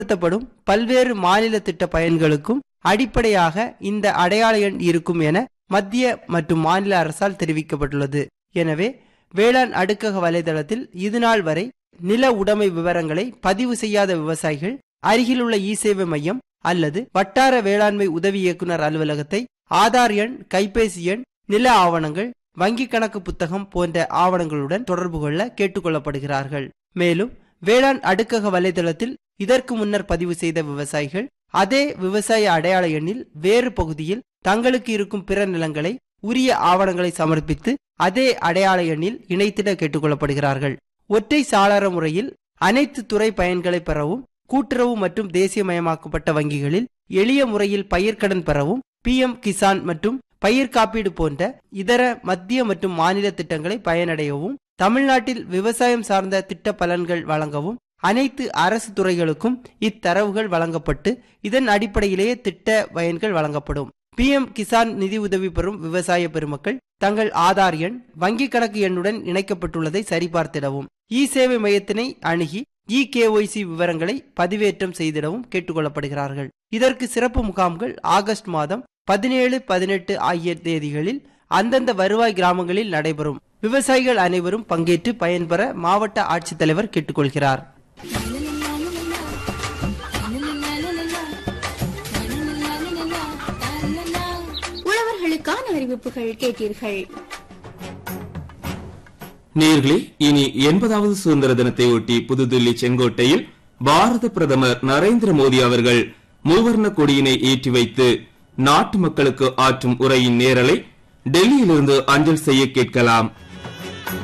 செயல்படுத்தப்படும் பல்வேறு மாநில திட்ட பயன்களுக்கும் அடிப்படையாக இந்த அடையாள எண் இருக்கும் என மத்திய மற்றும் மாநில அரசால் தெரிவிக்கப்பட்டுள்ளது எனவே வேளாண் அடுக்கக வலைதளத்தில் இதுநாள் வரை நில உடைமை விவரங்களை பதிவு செய்யாத விவசாயிகள் அருகிலுள்ள இ சேவை மையம் அல்லது வட்டார வேளாண்மை உதவி இயக்குனர் அலுவலகத்தை ஆதார் எண் கைபேசி எண் நில ஆவணங்கள் வங்கி கணக்கு புத்தகம் போன்ற ஆவணங்களுடன் தொடர்பு கொள்ள கேட்டுக்கொள்ளப்படுகிறார்கள் மேலும் வேளாண் அடுக்கக வலைதளத்தில் இதற்கு முன்னர் பதிவு செய்த விவசாயிகள் அதே விவசாய அடையாள எண்ணில் வேறு பகுதியில் தங்களுக்கு இருக்கும் பிற நிலங்களை உரிய ஆவணங்களை சமர்ப்பித்து அதே அடையாள எண்ணில் இணைத்திட கேட்டுக்கொள்ளப்படுகிறார்கள் ஒற்றை சாளர முறையில் அனைத்து துறை பயன்களை பெறவும் கூட்டுறவு மற்றும் தேசியமயமாக்கப்பட்ட வங்கிகளில் எளிய முறையில் பயிர்க்கடன் பெறவும் பிஎம் கிசான் மற்றும் பயிர் காப்பீடு போன்ற இதர மத்திய மற்றும் மாநில திட்டங்களை பயனடையவும் தமிழ்நாட்டில் விவசாயம் சார்ந்த திட்ட பலன்கள் வழங்கவும் அனைத்து அரசு துறைகளுக்கும் இத்தரவுகள் வழங்கப்பட்டு இதன் அடிப்படையிலேயே திட்ட பயன்கள் வழங்கப்படும் பிஎம் கிசான் நிதி உதவி பெறும் விவசாய பெருமக்கள் தங்கள் ஆதார் எண் வங்கி கணக்கு எண்ணுடன் இணைக்கப்பட்டுள்ளதை சரிபார்த்திடவும் இ சேவை மையத்தினை அணுகி இ கேஒய்சி விவரங்களை பதிவேற்றம் செய்திடவும் கேட்டுக்கொள்ளப்படுகிறார்கள் இதற்கு சிறப்பு முகாம்கள் ஆகஸ்ட் மாதம் பதினேழு பதினெட்டு ஆகிய தேதிகளில் அந்தந்த வருவாய் கிராமங்களில் நடைபெறும் விவசாயிகள் அனைவரும் பங்கேற்று பயன்பெற மாவட்ட ஆட்சித்தலைவர் கேட்டுக்கொள்கிறார் உழவர்களுக்கான அறிவிப்புகள் கேட்டீர்கள் நேர்களே இனி எண்பதாவது சுதந்திர தினத்தை ஒட்டி புதுதில்லி செங்கோட்டையில் பாரத பிரதமர் நரேந்திர மோடி அவர்கள் மூவர்ண கொடியினை ஏற்றி வைத்து நாட்டு மக்களுக்கு ஆற்றும் உரையின் நேரலை டெல்லியிலிருந்து அஞ்சல் செய்ய கேட்கலாம்